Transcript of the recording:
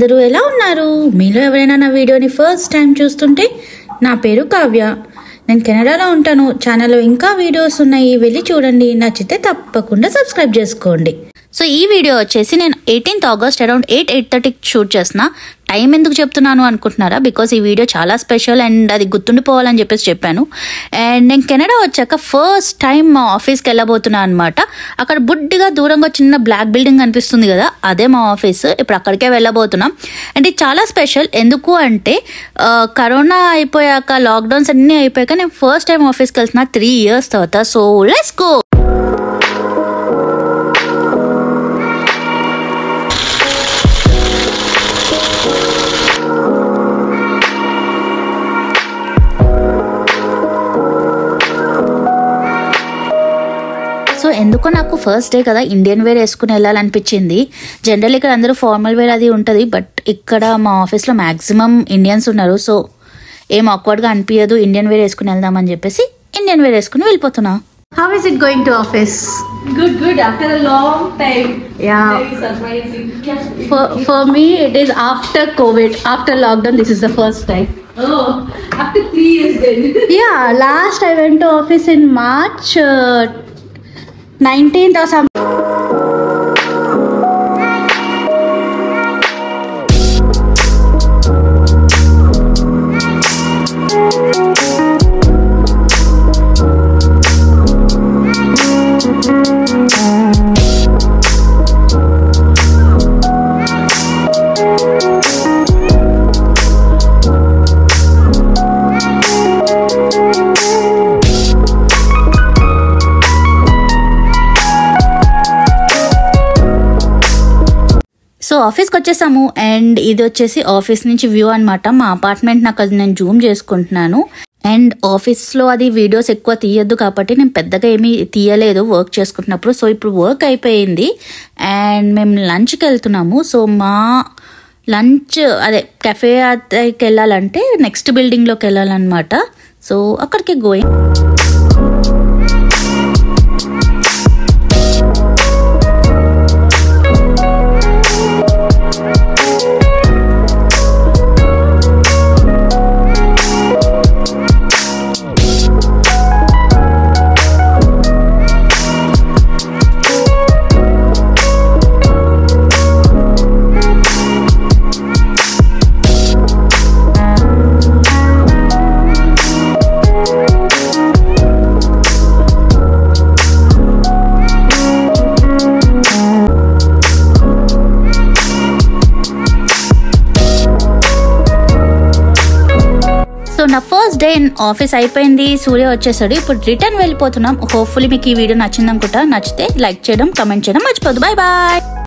అందరూ ఎలా ఉన్నారు మీలో ఎవరైనా నా వీడియోని ఫస్ట్ టైం చూస్తుంటే నా పేరు కావ్య నేను కెనడాలో ఉంటాను ఛానల్లో ఇంకా వీడియోస్ ఉన్నాయి వెళ్ళి చూడండి నచ్చితే తప్పకుండా సబ్స్క్రైబ్ చేసుకోండి సో ఈ వీడియో వచ్చేసి నేను eighteenth August around eight eight థర్టీకి షూట్ చేసిన టైం ఎందుకు చెప్తున్నాను అనుకుంటున్నారా బికాస్ ఈ వీడియో చాలా స్పెషల్ అండ్ అది గుర్తుండిపోవాలని చెప్పేసి చెప్పాను అండ్ నేను కెనడా వచ్చాక ఫస్ట్ టైం మా ఆఫీస్కి వెళ్ళబోతున్నాను అనమాట అక్కడ బుడ్డిగా దూరంగా చిన్న బ్లాక్ బిల్డింగ్ కనిపిస్తుంది కదా అదే మా ఆఫీస్ ఇప్పుడు అక్కడికే వెళ్ళబోతున్నాం అండ్ ఇది చాలా స్పెషల్ ఎందుకు అంటే ఆ, కరోనా అయిపోయాక లాక్డౌన్స్ అన్నీ అయిపోయాక నేను ఫస్ట్ టైం ఆఫీస్కి వెళ్తున్నా త్రీ ఇయర్స్ తర్వాత సో లెట్స్ గో సో ఎందుకో నాకు ఫస్ట్ డే కదా ఇండియన్ వేర్ వేసుకుని వెళ్ళాలనిపించింది జనరల్ ఇక్కడ అందరూ ఫార్మల్ వేర్ అది ఉంటుంది బట్ ఇక్కడ మా ఆఫీస్లో మ్యాక్సిమం ఇండియన్స్ ఉన్నారు సో ఏం ఆక్వర్డ్గా అనిపించదు ఇండియన్ వేర్ వేసుకుని వెళ్దామని చెప్పేసి ఇండియన్ వేర్ వేసుకుని వెళ్ళిపోతున్నా how is it going to office Good, good. After a long time. Yeah. Very surprising. For me it is after COVID after lockdown this is the first time Oh, after three years then. Yeah last I went to office in March nineteenth or some so ఆఫీస్కి వచ్చేసాము and ఇది వచ్చేసి office నుంచి view అన్నమాట మా apartment నాకు అది నేను జూమ్ చేసుకుంటున్నాను అండ్ ఆఫీస్లో అది వీడియోస్ ఎక్కువ తీయద్దు కాబట్టి నేను పెద్దగా ఏమీ తీయలేదు వర్క్ చేసుకుంటున్నప్పుడు సో ఇప్పుడు వర్క్ అయిపోయింది అండ్ మేము లంచ్కి వెళ్తున్నాము సో మా లంచ్ అదే కెఫే అద్దెకి వెళ్ళాలంటే నెక్స్ట్ బిల్డింగ్లోకి వెళ్ళాలన్నమాట సో అక్కడికి గోయింగ్ సో నా ఫస్ట్ డే ఇన్ ఆఫీస్ అయిపోయింది సూర్య వచ్చేసాడు ఇప్పుడు రిటర్న్ వెళ్ళిపోతున్నాం హోప్ఫుల్లీ మీకు ఈ వీడియో నచ్చింది అనుకుంటా నచ్చితే లైక్ చేయడం కమెంట్ చేయడం మర్చిపోదు బాయ్ బాయ్